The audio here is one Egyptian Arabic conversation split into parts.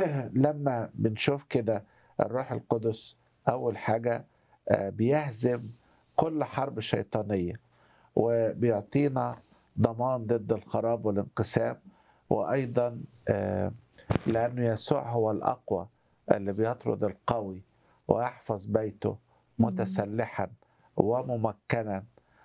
لما بنشوف كده الروح القدس أول حاجة آه، بيهزم كل حرب شيطانية وبيعطينا ضمان ضد الخراب والانقسام وأيضا آه، لأنه يسوع هو الأقوى اللي بيطرد القوي ويحفظ بيته متسلحا وممكنا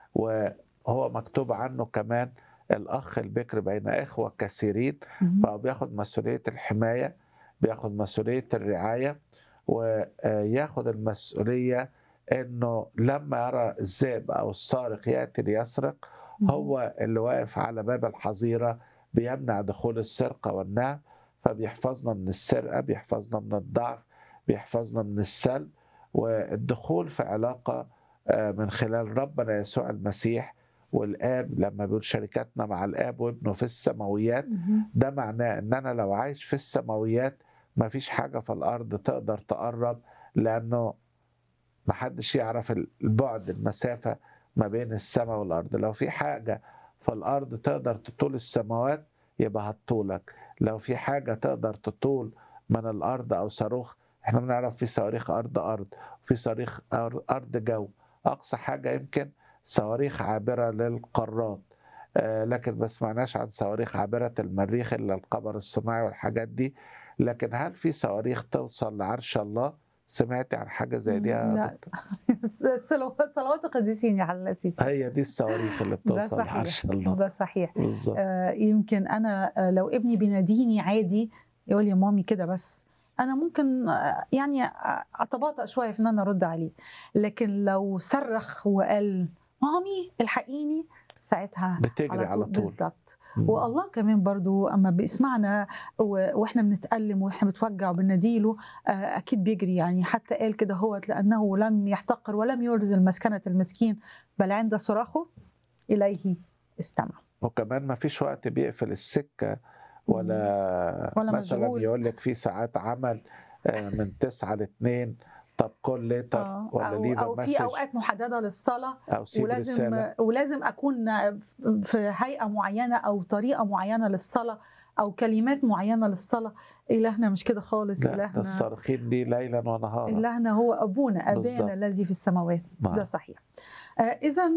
وهو مكتوب عنه كمان الأخ البكر بين إخوة كثيرين مهم. فهو بياخد مسؤولية الحماية بياخد مسؤولية الرعاية وياخد المسؤولية انه لما يرى الذئب او السارق ياتي ليسرق هو اللي واقف على باب الحظيرة بيمنع دخول السرقة والنهب فبيحفظنا من السرقة بيحفظنا من الضعف بيحفظنا من السلب والدخول في علاقة آه، من خلال ربنا يسوع المسيح والآب لما بيقول شركتنا مع الآب وابنه في السماويات مهم. ده معناه ان انا لو عايش في السماويات مفيش حاجة في الارض تقدر تقرب لانه محدش يعرف البعد المسافة ما بين السماء والارض لو في حاجة في الارض تقدر تطول السماوات يبقى هتطولك لو في حاجة تقدر تطول من الارض او صاروخ احنا بنعرف في صواريخ ارض ارض وفي صواريخ أر- ارض جو اقصى حاجة يمكن صواريخ عابرة للقارات آه، لكن ما سمعناش عن صواريخ عابرة المريخ إلا القمر الصناعي والحاجات دي لكن هل في صواريخ توصل لعرش الله سمعتي عن حاجة زي دي يا لا. دكتور صلوات صلوات القديسين يا حل السيسي هي دي الصواريخ اللي ده بتوصل صحيح لعرش الله ده صحيح بالظبط آه، يمكن انا آه، لو ابني بيناديني عادي يقول لي مامي كده بس انا ممكن آه، يعني آه، اتباطأ شويه في ان انا ارد عليه لكن لو صرخ وقال مامي الحقيني ساعتها بتجري على طول بالظبط مم. والله كمان برضو اما بيسمعنا و- واحنا بنتألم واحنا بنتوجع وبناديله آه، اكيد بيجري يعني حتى قال كده هو لانه لم يحتقر ولم يرزل مسكنه المسكين بل عند صراخه اليه استمع وكمان ما فيش وقت بيقفل السكة ولا, ولا مثلا مشغول. يقول لك في ساعات عمل آه، من تسعة لاثنين طب كل ليتر آه، ولا او, ليف أو مسج في اوقات محدده للصلاه أو سيب ولازم رسالة ولازم اكون في هيئه معينه او طريقه معينه للصلاه او كلمات معينه للصلاه الهنا مش كده خالص لا ده الهنا الصارخين دي ليلا ونهارا إلهنا هو أبونا بالظبط. أبانا الذي في السماوات نعم. ده صحيح إذا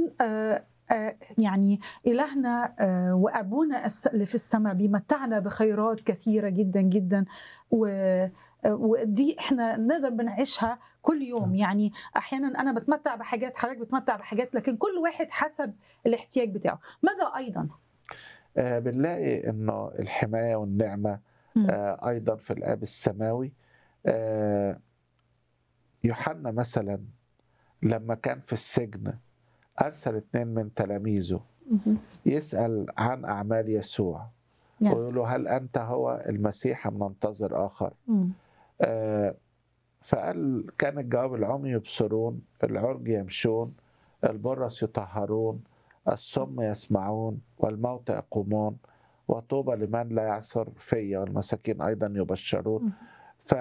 يعني إلهنا آه، وأبونا الس- اللي في السماء بيمتعنا بخيرات كثيرة جدا جدا و آه، ودي احنا نقدر بنعيشها كل يوم يعني احيانا انا بتمتع بحاجات حضرتك بتمتع بحاجات لكن كل واحد حسب الاحتياج بتاعه ماذا ايضا آه، بنلاقي انه الحمايه والنعمه مم. آه، ايضا في الاب السماوي آه، يوحنا مثلا لما كان في السجن ارسل اثنين من تلاميذه مهم. يسال عن اعمال يسوع نعم. ويقول له هل انت هو المسيح ام ننتظر اخر مم. آه، فقال كان الجواب العمي يبصرون العرج يمشون البرص يطهرون الصم يسمعون والموتى يقومون وطوبى لمن لا يعثر فيا والمساكين ايضا يبشرون مم. ف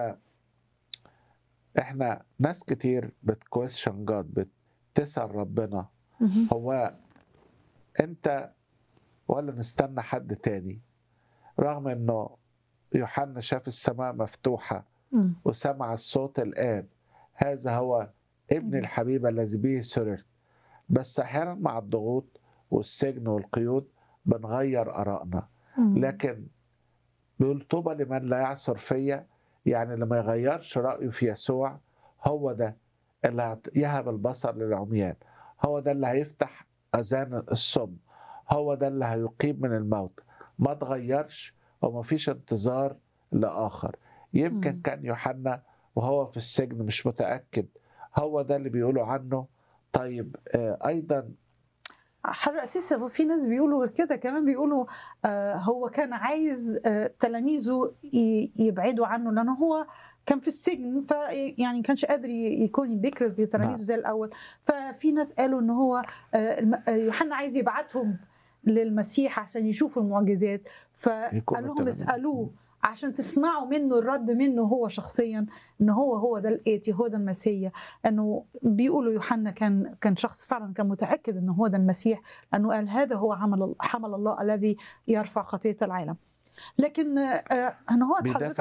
احنا ناس كتير بتكويشن جاد بتسال ربنا مهم. هو انت ولا نستنى حد تاني رغم انه يوحنا شاف السماء مفتوحه مم. وسمع الصوت الآب هذا هو ابن الحبيب الذي به سررت بس أحيانا مع الضغوط والسجن والقيود بنغير آرائنا مم. لكن بيقول طوبى لمن لا يعثر فيا يعني اللي ما يغيرش رأيه في يسوع هو ده اللي هت- يهب البصر للعميان هو ده اللي هيفتح أذان الصم هو ده اللي هيقيم من الموت ما تغيرش وما فيش انتظار لآخر يمكن مم. كان يوحنا وهو في السجن مش متأكد هو ده اللي بيقولوا عنه طيب آه، أيضا حر اساسا في ناس بيقولوا غير كده كمان بيقولوا آه هو كان عايز آه تلاميذه ي- يبعدوا عنه لانه هو كان في السجن ف يعني كانش قادر ي- يكون بيكرز لتلاميذه نعم. زي الاول ففي ناس قالوا ان هو آه الم- آه، يوحنا عايز يبعتهم للمسيح عشان يشوفوا المعجزات فقال يكونوا لهم تلاميذ. اسالوه عشان تسمعوا منه الرد منه هو شخصيا ان هو هو ده الاتي هو ده المسيح انه بيقولوا يوحنا كان كان شخص فعلا كان متاكد انه هو ده المسيح لانه قال هذا هو عمل حمل الله الذي يرفع خطيه العالم لكن آه، آه، انا هو بيدافع